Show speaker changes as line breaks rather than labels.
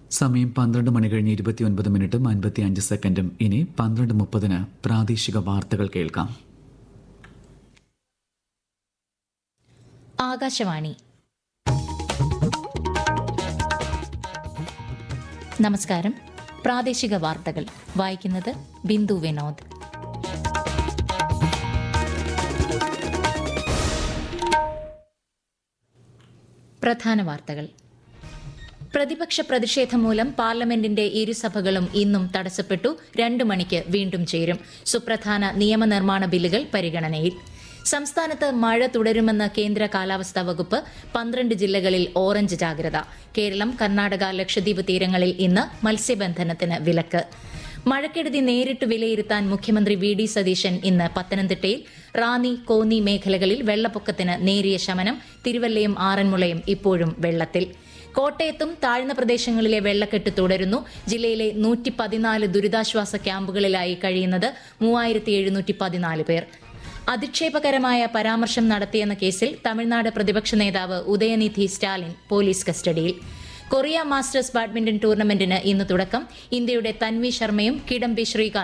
സമയം പന്ത്രണ്ട് മണി കഴിഞ്ഞ് ഇരുപത്തിയൊൻപത് മിനിറ്റും അൻപത്തി അഞ്ച് സെക്കൻഡും ഇനി പന്ത്രണ്ട് മുപ്പതിന് പ്രാദേശിക വാർത്തകൾ കേൾക്കാം
ആകാശവാണി നമസ്കാരം പ്രാദേശിക വാർത്തകൾ വായിക്കുന്നത് ബിന്ദു വിനോദ് പ്രധാന വാർത്തകൾ പ്രതിപക്ഷ പ്രതിഷേധം മൂലം പാർലമെന്റിന്റെ ഇരുസഭകളും ഇന്നും തടസ്സപ്പെട്ടു രണ്ടു മണിക്ക് വീണ്ടും ചേരും സുപ്രധാന നിയമനിർമ്മാണ ബില്ലുകൾ പരിഗണനയിൽ സംസ്ഥാനത്ത് മഴ തുടരുമെന്ന് കേന്ദ്ര കാലാവസ്ഥാ വകുപ്പ് പന്ത്രണ്ട് ജില്ലകളിൽ ഓറഞ്ച് ജാഗ്രത കേരളം കർണാടക ലക്ഷദ്വീപ് തീരങ്ങളിൽ ഇന്ന് മത്സ്യബന്ധനത്തിന് വിലക്ക് മഴക്കെടുതി നേരിട്ട് വിലയിരുത്താൻ മുഖ്യമന്ത്രി വി ഡി സതീശൻ ഇന്ന് പത്തനംതിട്ടയിൽ റാന്നി കോന്നി മേഖലകളിൽ വെള്ളപ്പൊക്കത്തിന് നേരിയ ശമനം തിരുവല്ലയും ആറന്മുളയും ഇപ്പോഴും വെള്ളത്തിൽ കോട്ടയത്തും താഴ്ന്ന പ്രദേശങ്ങളിലെ വെള്ളക്കെട്ട് തുടരുന്നു ജില്ലയിലെ നൂറ്റി പതിനാല് ദുരിതാശ്വാസ ക്യാമ്പുകളിലായി കഴിയുന്നത് മൂവായിരത്തി എഴുന്നൂറ്റി പതിനാല് പേർ അധിക്ഷേപകരമായ പരാമർശം നടത്തിയെന്ന കേസിൽ തമിഴ്നാട് പ്രതിപക്ഷ നേതാവ് ഉദയനിധി സ്റ്റാലിൻ പോലീസ് കസ്റ്റഡിയിൽ കൊറിയ മാസ്റ്റേഴ്സ് ബാഡ്മിന്റൺ ടൂർണമെന്റിന് ഇന്ന് തുടക്കം ഇന്ത്യയുടെ തൻവി ശർമ്മയും കിഡംബി ശ്രീകാന്ത്